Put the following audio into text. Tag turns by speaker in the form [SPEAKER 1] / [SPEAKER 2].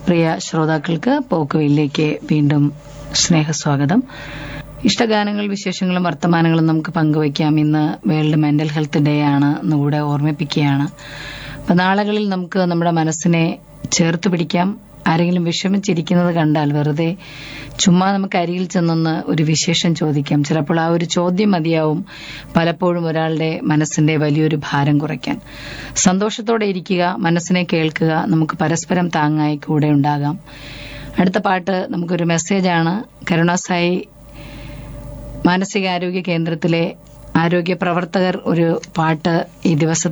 [SPEAKER 1] പ്രിയ ശ്രോതാക്കൾക്ക് പോക്കുവയിലേക്ക് വീണ്ടും സ്നേഹസ്വാഗതം ഇഷ്ടഗാനങ്ങൾ വിശേഷങ്ങളും വർത്തമാനങ്ങളും നമുക്ക് പങ്കുവയ്ക്കാം ഇന്ന് വേൾഡ് മെന്റൽ ഹെൽത്ത് ഡേ ആണ് എന്നുകൂടെ ഓർമ്മിപ്പിക്കുകയാണ് അപ്പൊ നാളുകളിൽ നമുക്ക് നമ്മുടെ മനസ്സിനെ ചേർത്ത് പിടിക്കാം ആരെങ്കിലും വിഷമിച്ചിരിക്കുന്നത് കണ്ടാൽ വെറുതെ ചുമ്മാ നമുക്ക് അരികിൽ ചെന്നൊന്ന് ഒരു വിശേഷം ചോദിക്കാം ചിലപ്പോൾ ആ ഒരു ചോദ്യം മതിയാവും പലപ്പോഴും ഒരാളുടെ മനസ്സിന്റെ വലിയൊരു ഭാരം കുറയ്ക്കാൻ സന്തോഷത്തോടെ ഇരിക്കുക മനസ്സിനെ കേൾക്കുക നമുക്ക് പരസ്പരം താങ്ങായി കൂടെ ഉണ്ടാകാം അടുത്ത പാട്ട് നമുക്കൊരു മെസ്സേജാണ് കരുണാസായി മാനസികാരോഗ്യ കേന്ദ്രത്തിലെ ആരോഗ്യ പ്രവർത്തകർ ഒരു പാട്ട് ഈ ദിവസത്തിൽ